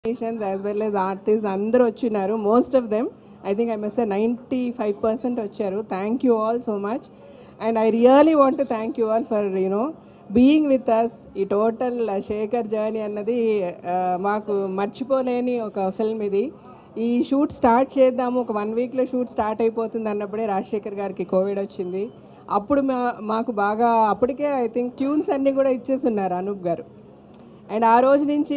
technicians as well as artist అందరూ వచ్చినారు most of them I think I mess ninety five percent వచ్చారు thank you all so much and I really want to thank you all for you know being with us ఈ total Shekhar journey అన్నది ఆ, మాకు మర్చిపోలేని ఒక film ఇది ఈ shoot start చేద్దాము ఒక వన్ వీక్లో షూట్ స్టార్ట్ అయిపోతుంది అన్నప్పుడే రాజశేఖర్ గారికి కోవిడ్ వచ్చింది అప్పుడు మా మాకు బాగా అప్పటికే ఐ థింక్ ట్యూన్స్ అన్నీ కూడా ఇచ్చేస్తున్నారు అనూప్ గారు అండ్ ఆ రోజు నుంచి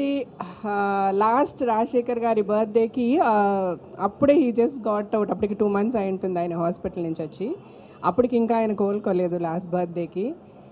లాస్ట్ రాజశేఖర్ గారి బర్త్డేకి అప్పుడే హీ జస్ట్ గాట్ అవుట్ అప్పటికి టూ మంత్స్ అయి ఉంటుంది ఆయన హాస్పిటల్ నుంచి వచ్చి అప్పటికి ఇంకా ఆయన కోలుకోలేదు లాస్ట్ బర్త్డేకి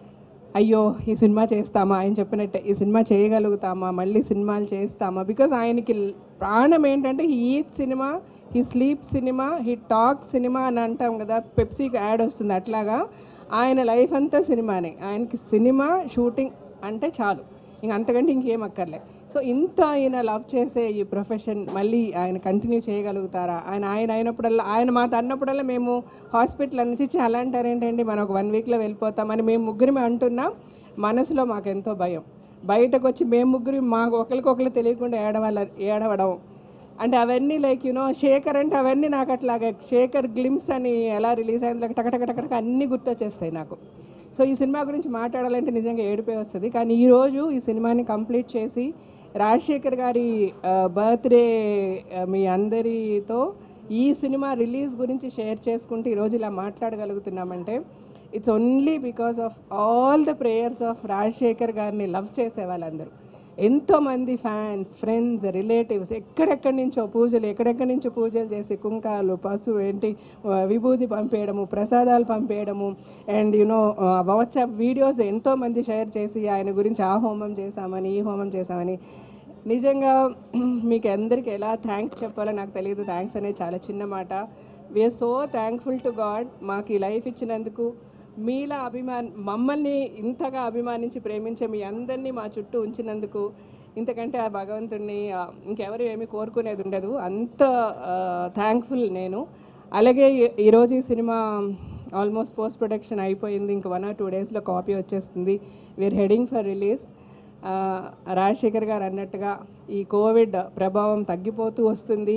అయ్యో ఈ సినిమా చేస్తామా ఆయన చెప్పినట్టే ఈ సినిమా చేయగలుగుతామా మళ్ళీ సినిమాలు చేస్తామా బికాజ్ ఆయనకి ప్రాణం ఏంటంటే he eat cinema he sleep cinema he talk cinema అని అంటాం కదా పెప్సీకి యాడ్ వస్తుంది అట్లాగా ఆయన లైఫ్ అంతా సినిమానే ఆయనకి సినిమా షూటింగ్ అంటే చాలు ఇంక అంతకంటే ఇంకేం అక్కర్లే సో ఇంత ఆయన లవ్ చేసే ఈ ప్రొఫెషన్ మళ్ళీ ఆయన కంటిన్యూ చేయగలుగుతారా ఆయన ఆయన అయినప్పుడల్లా ఆయన మాతో అన్నప్పుడల్లా మేము హాస్పిటల్ నుంచి చాలా అంటారేంటండి మనం ఒక వన్ వీక్లో వెళ్ళిపోతామని మేము ముగ్గురిమే అంటున్నాం మనసులో మాకు ఎంతో భయం బయటకు వచ్చి మేము ముగ్గురు మాకు ఒకరికొకరు తెలియకుండా ఏడవాల ఏడవడం అంటే అవన్నీ లైక్ యూనో శేఖర్ అంటే అవన్నీ నాకు అట్లాగా శేఖర్ గ్లిమ్స్ అని ఎలా రిలీజ్ అయింది టక టక టక టక అన్నీ గుర్తొచ్చేస్తాయి నాకు సో ఈ సినిమా గురించి మాట్లాడాలంటే నిజంగా ఏడిపోయి వస్తుంది కానీ ఈరోజు ఈ సినిమాని కంప్లీట్ చేసి రాజశేఖర్ గారి బర్త్డే మీ అందరితో ఈ సినిమా రిలీజ్ గురించి షేర్ చేసుకుంటూ ఈరోజు ఇలా మాట్లాడగలుగుతున్నామంటే it's only because of all the prayers of Rajasekhar గారిని లవ్ చేసే వాళ్ళందరూ ఎంతోమంది ఫ్యాన్స్ ఫ్రెండ్స్ రిలేటివ్స్ ఎక్కడెక్కడి నుంచో పూజలు ఎక్కడెక్కడి నుంచో పూజలు చేసి కుంకాలు పసుపు ఏంటి ఆ, విభూతి పంపేయడము ప్రసాదాలు పంపేయడము అండ్ యునో వాట్సాప్ వీడియోస్ ఎంతోమంది షేర్ చేసి ఆయన గురించి ఆ హోమం చేశామని ఈ హోమం చేశామని నిజంగా మీకు అందరికీ ఎలా థ్యాంక్స్ చెప్పాలో నాకు తెలియదు థ్యాంక్స్ అనేది చాలా చిన్న మాట we're so thankful to God మాకు ఈ లైఫ్ ఇచ్చినందుకు మీలా అభిమాన్ మమ్మల్ని ఇంతగా అభిమానించి ప్రేమించే మీ అందరినీ మా చుట్టూ ఉంచినందుకు ఇంతకంటే ఆ భగవంతుడిని ఆ, ఇంకెవరు ఏమీ కోరుకునేది ఉండదు అంత థ్యాంక్ఫుల్ నేను అలాగే ఈ- ఈరోజు ఈ సినిమా ఆల్మోస్ట్ పోస్ట్ ప్రొడక్షన్ అయిపోయింది ఇంక వన్ ఆర్ టూ డేస్లో కాపీ వచ్చేస్తుంది వీఆర్ హెడింగ్ ఫర్ రిలీజ్ ఆ, రాజశేఖర్ గారు అన్నట్టుగా ఈ కోవిడ్ ప్రభావం తగ్గిపోతూ వస్తుంది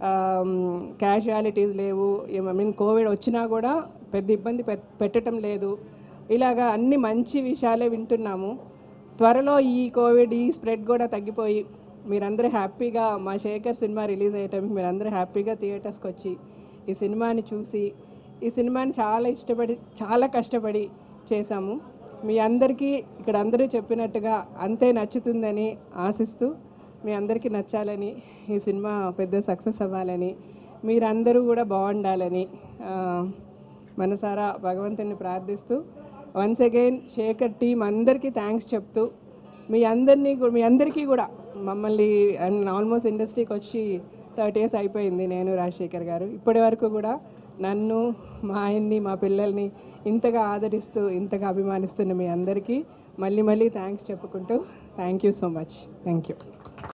క్యాజువాలిటీస్ లేవు ఐ మీన్ కోవిడ్ వచ్చినా కూడా పెద్ద ఇబ్బంది పెట్- పెట్టడం లేదు ఇలాగా అన్ని మంచి విషయాలే వింటున్నాము త్వరలో ఈ కోవిడ్ ఈ స్ప్రెడ్ కూడా తగ్గిపోయి మీరందరూ హ్యాపీగా మా శేఖర్ సినిమా రిలీజ్ అయ్యేటప్పుడు మీరందరూ హ్యాపీగా థియేటర్స్కి వచ్చి ఈ సినిమాని చూసి ఈ సినిమాని చాలా ఇష్టపడి చాలా కష్టపడి చేశాము మీ అందరికీ ఇక్కడ అందరూ చెప్పినట్టుగా అంతే నచ్చుతుందని ఆశిస్తూ మీ అందరికీ నచ్చాలని ఈ సినిమా పెద్ద సక్సెస్ అవ్వాలని మీరందరూ కూడా బాగుండాలని ఆ, మనసారా భగవంతుని ప్రార్థిస్తూ వన్స్ అగైన్ శేఖర్ టీం అందరికీ థ్యాంక్స్ చెప్తూ మీ అందరినీ కూ- మీ అందరికీ కూడా మమ్మల్ని ఆల్మోస్ట్ ఇండస్ట్రీకి వచ్చి థర్టీ ఇయర్స్ అయిపోయింది నేను రాజశేఖర్ గారు ఇప్పటి వరకు కూడా నన్ను మా ఆయన్ని మా పిల్లల్ని ఇంతగా ఆదరిస్తూ ఇంతగా అభిమానిస్తున్న మీ అందరికీ మళ్ళీ మళ్ళీ థ్యాంక్స్ చెప్పుకుంటూ thank you so much thank you